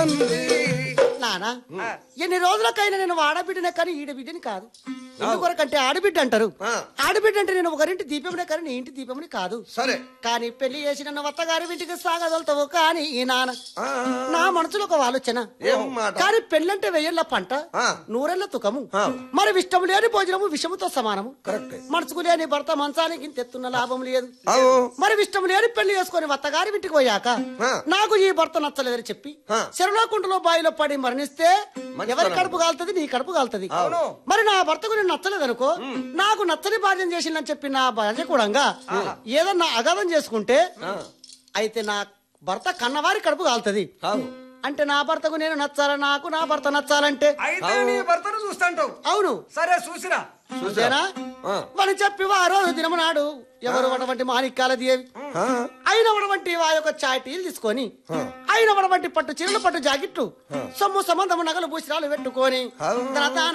అంది నానా ఎన్ని రోజులకైనా నేను ఆడబిడ్డనే కానీ ఈడబిడ్డని కాదు ఎందుకొరకంటే ఆడబిడ్డ అంటారు ఆ. ఆడబిడ్డ అంటే నేను ఒకరింటి దీపమునే కానీ నీ ఇంటి దీపముని కాదు సరే కానీ పెళ్లి చేసి నన్ను వత్తగారి ఇంటికి సాగదలుతావు కానీ ఈ నాన్న ఆ, నా మనసులో ఒక ఆలోచన ఏం మాట? కానీ పెళ్ళంటే వెయ్యేళ్ళ పంట ఆ. నూరెళ్ళ తుకము ఆ. మరి ఇష్టం లేని భోజనము విషముతో సమానము కరెక్టే. మనసుకు లేని భర్త మంచానికి తెత్తున్న లాభం లేదు అవు మరి ఇష్టం లేని పెళ్లి చేసుకొని వత్తగారి ఇంటికి పోయాక ఆ. నాకు ఈ భర్త నచ్చలేదని చెప్పి ఆ. చెరులో కుంటలో బావిలో పడి మరణిస్తే మంచి ఎవరి తరం. కడుపు కాలుతుంది నీ కడుపు కాలుతుంది అవును. మరి నా భర్తకు నేను నచ్చలేదనుకో నాకు నచ్చని భార్యం చేసిందని చెప్పి నా భార్య కూడా ఏదన్నా అగాధం చేసుకుంటే అయితే నా భర్త కన్నవారి కడుపు కాలుతుంది అవు అంటే నా భర్తకు నేను నచ్చాలా నాకు నా భర్త నచ్చాలంటే అయితే నీ భర్తను చూస్తాంటావు అవును సరే చూసిరా చూసేనా ఆ. వాడు చెప్పి ఆ రోజు దినము నాడు ఎవరు అటువంటి మాణిక్యాల దేవి ఆ, అయినటువంటి ఆ యొక్క చాటీలు తీసుకొని అయినటువంటి పట్టు చీరలు పట్టు జాకెట్టు సొమ్ము సంబంధము నగలు భూషరాలు పెట్టుకొని అవును. తర్వాత